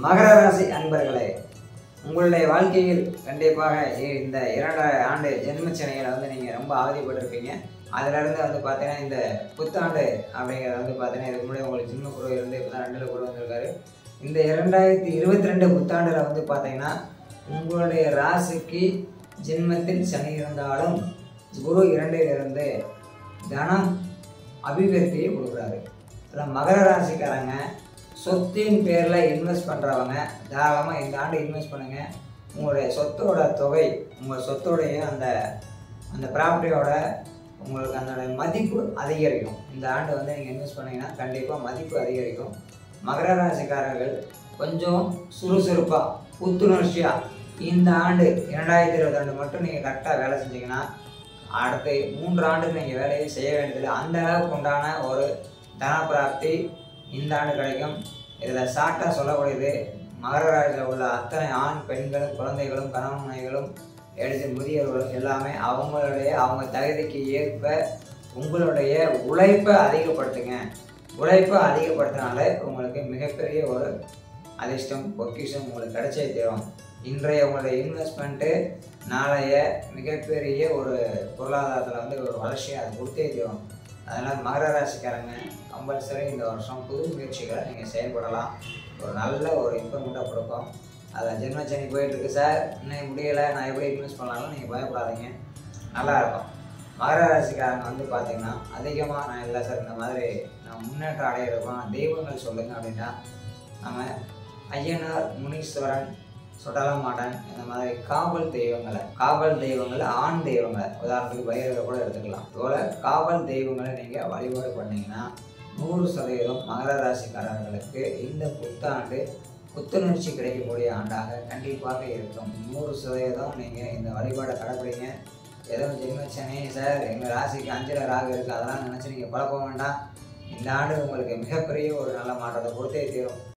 மகர ராசி அன்பர்களே உங்களுடைய வாழ்க்கையில் கண்டிப்பாக இ- இந்த இரண்டு ஆண்டு ஜென்மச்சனைகளை வந்து நீங்கள் ரொம்ப அவதிப்பட்டிருப்பீங்க அதிலிருந்து வந்து பார்த்தீங்கன்னா இந்த புத்தாண்டு அப்படிங்கிறது வந்து பார்த்தீங்கன்னா இதுக்கு முன்னாடி உங்களுக்கு சின்ன குரு இருந்து இப்போ தான் ரெண்டில் குரு வந்திருக்காரு இந்த இரண்டாயிரத்தி இருபத்தி ரெண்டு புத்தாண்டில் வந்து பார்த்தீங்கன்னா உங்களுடைய ராசிக்கு ஜென்மத்தில் சனி இருந்தாலும் குரு இரண்டில் இருந்து தனம் அபிவிருத்தியை கொடுக்குறாரு இதில் மகர ராசிக்காரங்க சொத்தின் பேரில் இன்வெஸ்ட் பண்ணுறவங்க தாராளமாக இந்த ஆண்டு இன்வெஸ்ட் பண்ணுங்கள் உங்களுடைய சொத்தோட தொகை உங்கள் சொத்தோடைய அந்த அந்த ப்ராப்பர்ட்டியோட உங்களுக்கு அதோட மதிப்பு அதிகரிக்கும் இந்த ஆண்டு வந்து நீங்கள் இன்வெஸ்ட் பண்ணீங்கன்னா கண்டிப்பாக மதிப்பு அதிகரிக்கும் மகர ராசிக்காரர்கள் கொஞ்சம் சுறுசுறுப்பாக புத்துணர்ச்சியாக இந்த ஆண்டு இரண்டாயிரத்தி இருபத்தி ரெண்டு மட்டும் நீங்கள் கரெக்டாக வேலை செஞ்சீங்கன்னா அடுத்து மூன்று ஆண்டு நீங்கள் வேலையை செய்ய வேண்டியதில்லை அந்த அளவுக்கு உண்டான ஒரு தனப்பிராப்தி இந்த ஆண்டு கிடைக்கும் இதில் ஷார்ட்டாக சொல்லக்கூடியது மகர ராசியில் உள்ள அத்தனை ஆண் பெண்களும் குழந்தைகளும் கணவனைகளும் எடுத்து முதியவர்களும் எல்லாமே அவங்களுடைய அவங்க தகுதிக்கு ஏற்ப உங்களுடைய உழைப்பை அதிகப்படுத்துங்க உழைப்பை அதிகப்படுத்தினாலே உங்களுக்கு மிகப்பெரிய ஒரு அதிர்ஷ்டம் பொக்கிஷம் உங்களுக்கு கிடைச்சே தரும் இன்றைய உங்களுடைய இன்வெஸ்ட்மெண்ட்டு நாளைய மிகப்பெரிய ஒரு பொருளாதாரத்தில் வந்து ஒரு வளர்ச்சியை அது கொடுத்தே தரும் அதனால் மகர ராசிக்காரங்க கம்பல்சரி இந்த வருஷம் புது முயற்சிகளை நீங்கள் செயல்படலாம் ஒரு நல்ல ஒரு இம்ப்ரூவ்மெண்ட்டாக கொடுக்கும் அதை ஜென்மச்சனி போயிட்டுருக்கு சார் இன்னும் முடியலை நான் எப்படி இன்வெஸ்ட் பண்ணாலும் நீங்கள் பயப்படாதீங்க நல்லா இருக்கும் மகர ராசிக்காரங்க வந்து பார்த்தீங்கன்னா அதிகமாக நான் இல்லை சார் இந்த மாதிரி நான் முன்னேற்றம் அடையிறதுக்கும் தெய்வங்கள் சொல்லுங்கள் அப்படின்னா நம்ம ஐயனார் முனீஸ்வரன் சுடலமாடன் இந்த மாதிரி காவல் தெய்வங்களை காவல் தெய்வங்களை ஆண் தெய்வங்களை உதாரணத்துக்கு பைரவரை கூட எடுத்துக்கலாம் இதுபோல் காவல் தெய்வங்களை நீங்கள் வழிபாடு பண்ணீங்கன்னா நூறு சதவீதம் மகர ராசிக்காரர்களுக்கு இந்த புத்தாண்டு புத்துணர்ச்சி கிடைக்கக்கூடிய ஆண்டாக கண்டிப்பாக இருக்கும் நூறு சதவீதம் நீங்கள் இந்த வழிபாடை கடைப்பிடிங்க ஏதோ ஜென்மச்சனி சார் எங்கள் ராசிக்கு அஞ்சில் ராகு இருக்குது அதெல்லாம் நினச்சி நீங்கள் குழப்ப வேண்டாம் இந்த ஆண்டு உங்களுக்கு மிகப்பெரிய ஒரு நல்ல மாற்றத்தை கொடுத்தே தீரும்